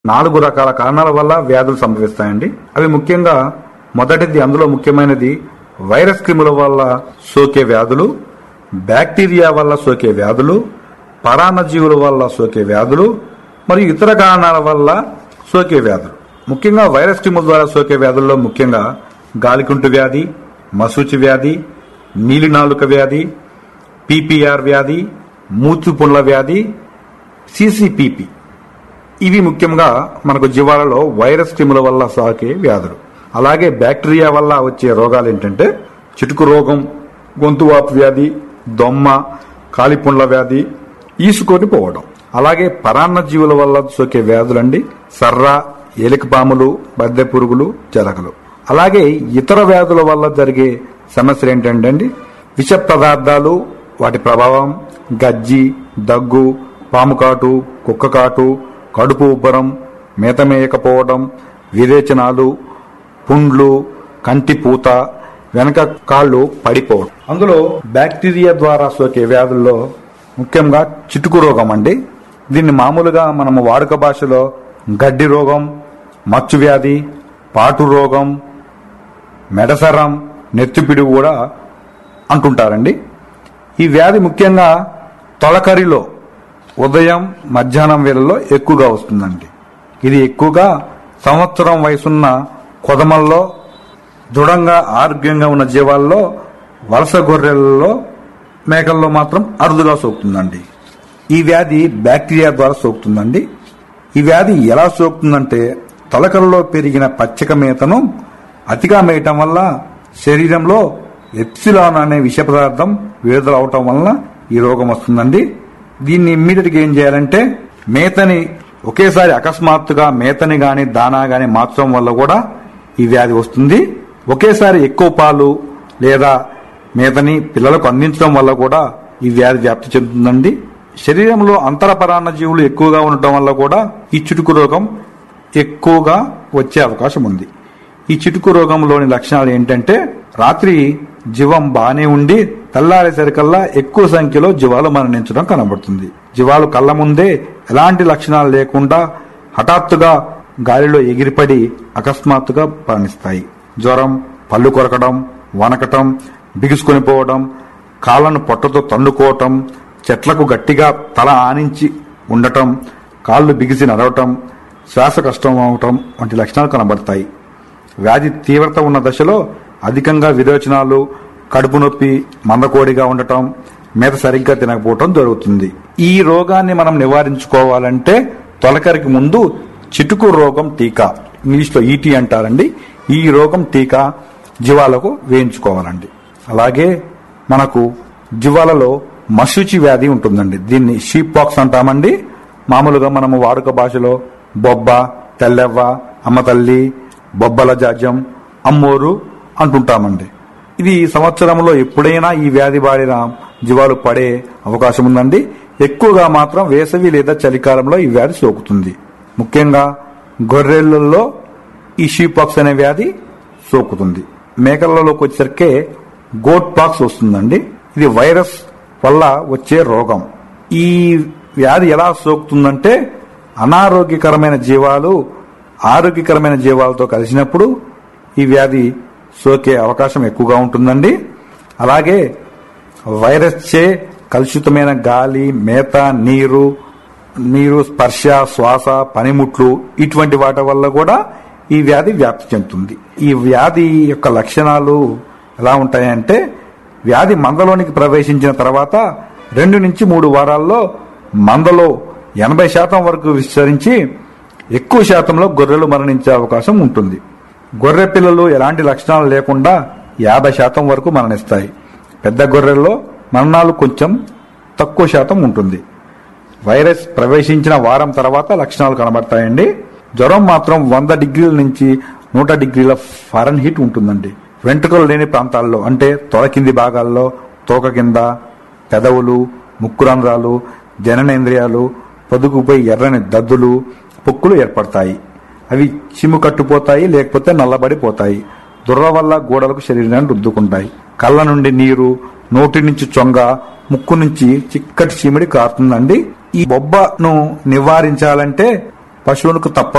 నాలుగు రకాల కారణాల వల్ల వ్యాధులు సంభవిస్తాయండి అవి ముఖ్యంగా మొదటిది అందులో ముఖ్యమైనది వైరస్ క్రిముల వల్ల సోకే వ్యాధులు బ్యాక్టీరియా వల్ల సోకే వ్యాధులు పరాన్నజీవుల వల్ల సోకే వ్యాధులు మరియు ఇతర కారణాల వల్ల సోకే వ్యాధులు ముఖ్యంగా వైరస్ క్రిముల ద్వారా సోకే వ్యాధుల్లో ముఖ్యంగా గాలికుంటు వ్యాధి మసూచి వ్యాధి నీలినాలుక వ్యాధి పీపీఆర్ వ్యాధి మూతుపుండ్ల వ్యాధి సిసిపిపి ఇవి ముఖ్యంగా మనకు జీవాలలో వైరస్ క్రిముల వల్ల సాకే వ్యాధులు అలాగే బ్యాక్టీరియా వల్ల వచ్చే రోగాలు ఏంటంటే చిటుకు రోగం గొంతువాపు వ్యాధి దొమ్మ కాలిపుండ్ల వ్యాధి ఈసుకొని పోవడం అలాగే పరాన్న జీవుల వల్ల సోకే వ్యాధులండి సర్ర ఎలికపాములు బద్దె పురుగులు జలగలు అలాగే ఇతర వ్యాధుల వల్ల జరిగే సమస్యలు ఏంటంటే అండి విష పదార్థాలు వాటి ప్రభావం గజ్జి దగ్గు పాము కాటు కుక్క కాటు కడుపు ఉబ్బరం మేత మేయకపోవడం విరేచనాలు పుండ్లు కంటి పూత వెనక కాళ్ళు పడిపోవడం అందులో బ్యాక్టీరియా ద్వారా సోకే వ్యాధుల్లో ముఖ్యంగా చిటుకు రోగం అండి దీన్ని మామూలుగా మనము వాడుక భాషలో గడ్డి రోగం మచ్చు వ్యాధి పాటు రోగం మెడసరం నెత్తిపిడి కూడా అంటుంటారండి ఈ వ్యాధి ముఖ్యంగా తొలకరిలో ఉదయం మధ్యాహ్నం వేళల్లో ఎక్కువగా వస్తుందండి ఇది ఎక్కువగా సంవత్సరం వయసున్న కొదమల్లో దృఢంగా ఆరోగ్యంగా ఉన్న జీవాల్లో వలస గొర్రెలలో మేకల్లో మాత్రం అరుదుగా సోకుతుందండి ఈ వ్యాధి బ్యాక్టీరియా ద్వారా సోకుతుందండి ఈ వ్యాధి ఎలా సోకుతుందంటే తొలకలలో పెరిగిన పచ్చిక మేతను అతిగా మేయటం వల్ల శరీరంలో ఎప్సిలాన్ అనే విష పదార్థం విడుదల అవటం వలన ఈ రోగం వస్తుందండి దీన్ని ఇమ్మీడియట్ గా ఏం చేయాలంటే మేతని ఒకేసారి అకస్మాత్తుగా మేతని గాని దానా గాని మార్చడం వల్ల కూడా ఈ వ్యాధి వస్తుంది ఒకేసారి ఎక్కువ పాలు లేదా మేతని పిల్లలకు అందించడం వల్ల కూడా ఈ వ్యాధి వ్యాప్తి చెందుతుందండి శరీరంలో అంతరపరాన్న జీవులు ఎక్కువగా ఉండటం వల్ల కూడా ఈ చిటుకు రోగం ఎక్కువగా వచ్చే అవకాశం ఉంది ఈ చిటుకు రోగంలోని లక్షణాలు ఏంటంటే రాత్రి జీవం బానే ఉండి తెల్లారేసరికల్లా ఎక్కువ సంఖ్యలో జీవాలు మరణించడం కనబడుతుంది జీవాలు కళ్ళ ముందే ఎలాంటి లక్షణాలు లేకుండా హఠాత్తుగా గాలిలో ఎగిరిపడి అకస్మాత్తుగా మరణిస్తాయి జ్వరం పళ్ళు కొరకడం వనకటం బిగుసుకొని పోవడం కాళ్ళను పొట్టతో తన్నుకోవటం చెట్లకు గట్టిగా తల ఆనించి ఉండటం కాళ్ళు బిగిసి నడవటం శ్వాస కష్టం అవటం వంటి లక్షణాలు కనబడతాయి వ్యాధి తీవ్రత ఉన్న దశలో అధికంగా విరోచనాలు కడుపు నొప్పి మందకోడిగా ఉండటం మేత సరిగ్గా తినకపోవటం జరుగుతుంది ఈ రోగాన్ని మనం నివారించుకోవాలంటే తొలకరికి ముందు చిటుకు రోగం టీకా ఇంగ్లీష్లో ఈటీ అంటారండి ఈ రోగం టీకా జీవాలకు వేయించుకోవాలండి అలాగే మనకు జీవాలలో మశుచి వ్యాధి ఉంటుందండి దీన్ని షీప్ పాక్స్ అంటామండి మామూలుగా మనము వాడుక భాషలో బొబ్బ తెల్లెవ్వ అమ్మతల్లి బొబ్బల జాజ్యం అమ్మోరు అంటుంటామండి ఇది సంవత్సరంలో ఎప్పుడైనా ఈ వ్యాధి బారిన జీవాలు పడే అవకాశం ఉందండి ఎక్కువగా మాత్రం వేసవి లేదా చలికాలంలో ఈ వ్యాధి సోకుతుంది ముఖ్యంగా గొర్రెలలో ఈ షీపాక్స్ అనే వ్యాధి సోకుతుంది మేకలలోకి వచ్చేసరికి గోట్ పాక్స్ వస్తుందండి ఇది వైరస్ వల్ల వచ్చే రోగం ఈ వ్యాధి ఎలా సోకుతుందంటే అనారోగ్యకరమైన జీవాలు ఆరోగ్యకరమైన జీవాలతో కలిసినప్పుడు ఈ వ్యాధి సోకే అవకాశం ఎక్కువగా ఉంటుందండి అలాగే వైరస్ చే కలుషితమైన గాలి మేత నీరు నీరు స్పర్శ శ్వాస పనిముట్లు ఇటువంటి వాటి వల్ల కూడా ఈ వ్యాధి వ్యాప్తి చెందుతుంది ఈ వ్యాధి యొక్క లక్షణాలు ఎలా ఉంటాయంటే వ్యాధి మందలోనికి ప్రవేశించిన తర్వాత రెండు నుంచి మూడు వారాల్లో మందలో ఎనభై శాతం వరకు విస్తరించి ఎక్కువ శాతంలో గొర్రెలు మరణించే అవకాశం ఉంటుంది గొర్రె పిల్లలు ఎలాంటి లక్షణాలు లేకుండా యాభై శాతం వరకు మరణిస్తాయి పెద్ద గొర్రెల్లో మరణాలు కొంచెం తక్కువ శాతం ఉంటుంది వైరస్ ప్రవేశించిన వారం తర్వాత లక్షణాలు కనబడతాయండి జ్వరం మాత్రం వంద డిగ్రీల నుంచి నూట డిగ్రీల ఫారెన్ హీట్ ఉంటుందండి వెంట్రుకలు లేని ప్రాంతాల్లో అంటే తొడ కింది భాగాల్లో తోక కింద పెదవులు ముక్కు రంధ్రాలు జననేంద్రియాలు పొదుగుపై ఎర్రని దద్దులు పొక్కులు ఏర్పడతాయి అవి చిమ్ము కట్టుపోతాయి లేకపోతే నల్లబడిపోతాయి దుర్ర వల్ల గోడలకు శరీరాన్ని రుద్దుకుంటాయి కళ్ళ నుండి నీరు నోటి నుంచి చొంగ ముక్కు నుంచి చిక్కటి చీమిడి కారుతుందండి ఈ బొబ్బను నివారించాలంటే పశువులకు తప్ప